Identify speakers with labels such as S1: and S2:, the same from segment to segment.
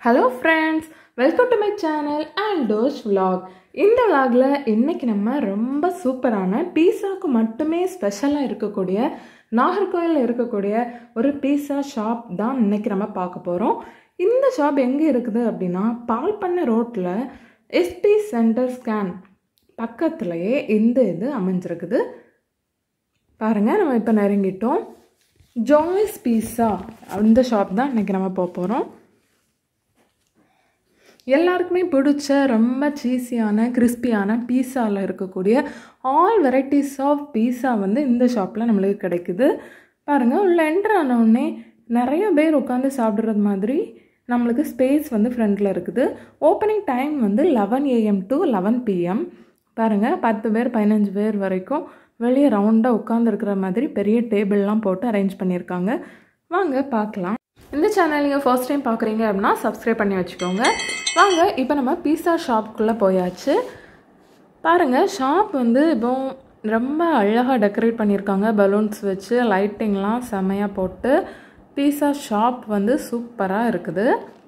S1: hello friends welcome to my channel and those vlog இந்த vlogல இன்னைக்கு நம்ம ரொம்ப சூப்பரான பீஸாக்கு மட்டுமே ஸ்பெஷலாக இருக்கக்கூடிய நாகர்கோயிலில் இருக்கக்கூடிய ஒரு பீஸா ஷாப் தான் இன்னைக்கு நம்ம பார்க்க போகிறோம் இந்த ஷாப் எங்கே இருக்குது அப்படின்னா பால் பண்ணை ரோட்டில் எஸ்பி சென்டர் ஸ்கேன் பக்கத்துலேயே இந்த இது அமைஞ்சிருக்குது பாருங்கள் நம்ம இப்போ நெருங்கிட்டோம் ஜாய்ஸ் பீஸா அந்த ஷாப் தான் இன்றைக்கி நம்ம போக போகிறோம் எல்லாருக்குமே பிடிச்ச ரொம்ப சீஸியான கிறிஸ்பியான பீஸாவில் இருக்கக்கூடிய ஆல் வெரைட்டிஸ் ஆஃப் பீஸா வந்து இந்த ஷாப்பில் நம்மளுக்கு கிடைக்குது பாருங்கள் உள்ள என்ட்ரு ஆனவுடனே நிறைய பேர் உட்காந்து சாப்பிட்றது மாதிரி நம்மளுக்கு ஸ்பேஸ் வந்து ஃப்ரண்டில் இருக்குது ஓப்பனிங் டைம் வந்து eleven AM to eleven PM பாருங்கள் பத்து பேர் பதினஞ்சு பேர் வரைக்கும் வெளியே ரவுண்டாக உட்காந்துருக்கிற மாதிரி பெரிய டேபிள்லாம் போட்டு அரேஞ்ச் பண்ணியிருக்காங்க வாங்க பார்க்கலாம் இந்த சேனல் நீங்கள் ஃபர்ஸ்ட் டைம் பார்க்குறீங்க அப்படின்னா சப்ஸ்கிரைப் பண்ணி வச்சுக்கோங்க வாங்க இப்போ நம்ம பீஸா ஷாப்புக்குள்ளே போயாச்சு பாருங்கள் ஷாப் வந்து இப்போ ரொம்ப அழகாக டெக்கரேட் பண்ணியிருக்காங்க பலூன்ஸ் வச்சு லைட்டிங்லாம் செமையாக போட்டு பீஸா ஷாப் வந்து சூப்பராக இருக்குது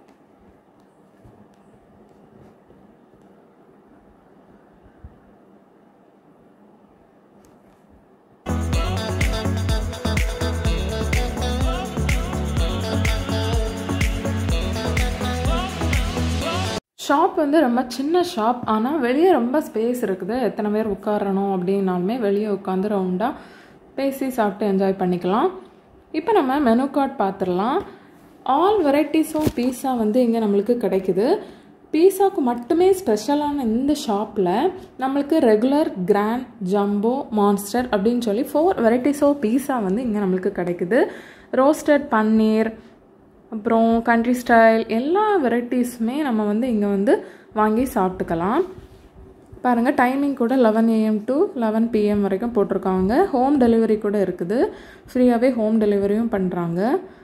S1: ஷாப் வந்து ரொம்ப சின்ன ஷாப் ஆனால் வெளியே ரொம்ப ஸ்பேஸ் இருக்குது எத்தனை பேர் உட்காரணும் அப்படின்னாலுமே வெளியே உட்காந்து ரவுண்டாக பேசி சாப்பிட்டு என்ஜாய் பண்ணிக்கலாம் இப்போ நம்ம மெனு கார்ட் பார்த்துடலாம் ஆல் வெரைட்டிஸ் ஆஃப் பீஸா வந்து இங்கே நம்மளுக்கு கிடைக்குது பீஸாவுக்கு மட்டுமே ஸ்பெஷலான இந்த ஷாப்பில் நம்மளுக்கு ரெகுலர் கிராண்ட் ஜம்போ மான்ஸ்டர் அப்படின்னு சொல்லி ஃபோர் வெரைட்டிஸ் ஆஃப் பீஸா வந்து இங்கே நம்மளுக்கு கிடைக்குது ரோஸ்டட் பன்னீர் அப்புறம் கண்ட்ரி ஸ்டைல் எல்லா வெரைட்டிஸுமே நம்ம வந்து இங்கே வந்து வாங்கி சாப்பிட்டுக்கலாம் பாருங்கள் டைமிங் கூட eleven AM to eleven PM வரைக்கும் போட்டிருக்காங்க ஹோம் டெலிவரி கூட இருக்குது ஃப்ரீயாகவே ஹோம் டெலிவரியும் பண்ணுறாங்க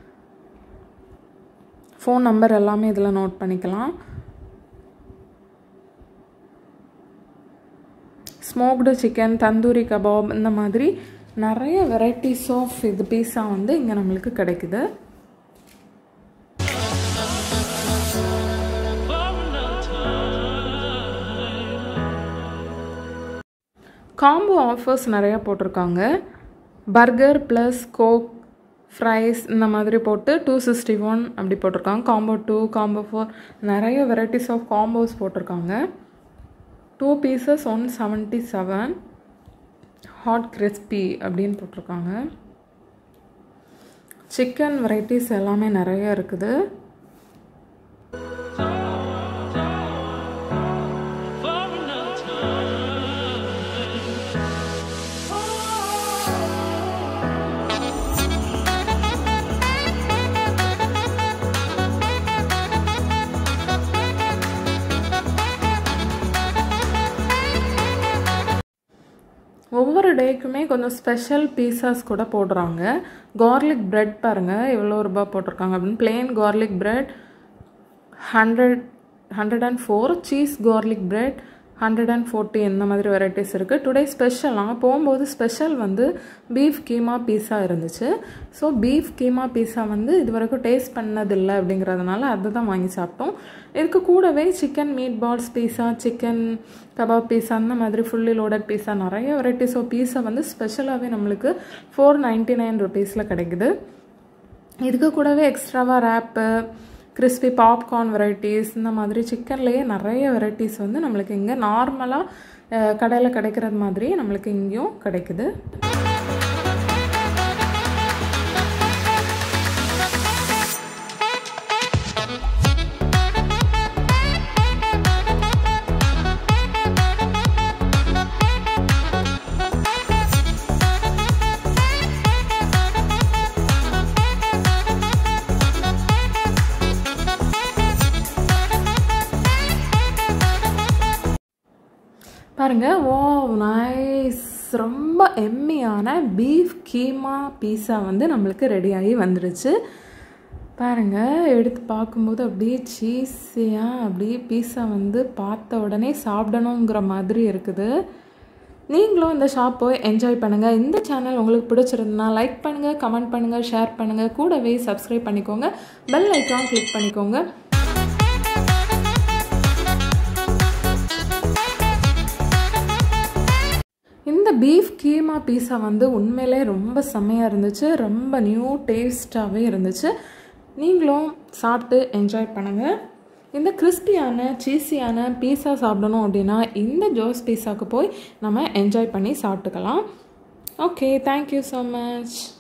S1: ஃபோன் நம்பர் எல்லாமே இதில் நோட் பண்ணிக்கலாம் ஸ்மோக்டு சிக்கன் தந்தூரி கபாப் இந்த மாதிரி நிறைய வெரைட்டிஸ் ஆஃப் இது பீஸா வந்து இங்கே நம்மளுக்கு கிடைக்குது காம்போ ஆஃபர்ஸ் நிறையா போட்டிருக்காங்க பர்கர் ப்ளஸ் கோக் ஃப்ரைஸ் இந்த மாதிரி போட்டு டூ சிக்ஸ்டி ஒன் அப்படி போட்டிருக்காங்க காம்போ டூ காம்போ ஃபோர் நிறைய வெரைட்டிஸ் ஆஃப் காம்போஸ் போட்டிருக்காங்க two pieces one seventy seven hot crispy அப்படின்னு போட்டிருக்காங்க சிக்கன் வெரைட்டிஸ் எல்லாமே நிறைய இருக்குது ஒவ்வொரு டேக்குமே கொஞ்சம் ஸ்பெஷல் பீஸாஸ் கூட போடுறாங்க கார்லிக் ப்ரெட் பாருங்கள் எவ்வளோ ரூபா போட்டிருக்காங்க அப்படின்னு plain garlic bread hundred hundred and four cheese garlic bread hundred and forty இந்த மாதிரி வெரைட்டிஸ் இருக்குது டுடே ஸ்பெஷலாக போகும்போது ஸ்பெஷல் வந்து பீஃப் கீமா பீஸா இருந்துச்சு ஸோ பீஃப் கீமா பீஸா வந்து இது வரைக்கும் டேஸ்ட் பண்ணதில்லை அப்படிங்கிறதுனால அதை தான் வாங்கி சாப்பிட்டோம் இதுக்கு கூடவே chicken meat balls pizza chicken kebab pizza அந்த மாதிரி ஃபுல்லி லோடட் பீஸா நிறைய வெரைட்டிஸ் ஆஃப் பீஸா வந்து ஸ்பெஷலாகவே நம்மளுக்கு ஃபோர் நைன்ட்டி நைன் ருபீஸில் கிடைக்குது இதுக்கு கூடவே எக்ஸ்ட்ராவாக ரேப்பு கிறிஸ்பி பாப்கார்ன் வெரைட்டிஸ் இந்த மாதிரி சிக்கன்லேயே நிறைய வெரைட்டிஸ் வந்து நம்மளுக்கு இங்கே நார்மலாக கடையில் கிடைக்கிறது மாதிரி நம்மளுக்கு இங்கேயும் கிடைக்குது பாருங்க ஓ நைஸ் ரொம்ப எம்மியான பீஃப் கீமா பீஸா வந்து நம்மளுக்கு ரெடியாகி வந்துடுச்சு பாருங்கள் எடுத்து பார்க்கும்போது அப்படியே சீஸியாக அப்படியே பீஸா வந்து பார்த்த உடனே சாப்பிடணுங்கிற மாதிரி இருக்குது நீங்களும் இந்த ஷாப் போய் என்ஜாய் பண்ணுங்கள் இந்த சேனல் உங்களுக்கு பிடிச்சிருந்தா லைக் பண்ணுங்கள் கமெண்ட் பண்ணுங்கள் ஷேர் பண்ணுங்கள் கூடவே சப்ஸ்கிரைப் பண்ணிக்கோங்க பெல் ஐக்கான் கிளிக் பண்ணிக்கோங்க இந்த பீஃப் கீமா பீஸா வந்து உண்மையிலே ரொம்ப செம்மையாக இருந்துச்சு ரொம்ப நியூ டேஸ்ட்டாகவே இருந்துச்சு நீங்களும் சாப்பிட்டு என்ஜாய் பண்ணுங்கள் இந்த கிறிஸ்பியான சீஸியான பீஸா சாப்பிடணும் அப்படின்னா இந்த ஜோஸ் பீஸாவுக்கு போய் நம்ம என்ஜாய் பண்ணி சாப்பிட்டுக்கலாம் ஓகே தேங்க்யூ ஸோ மச்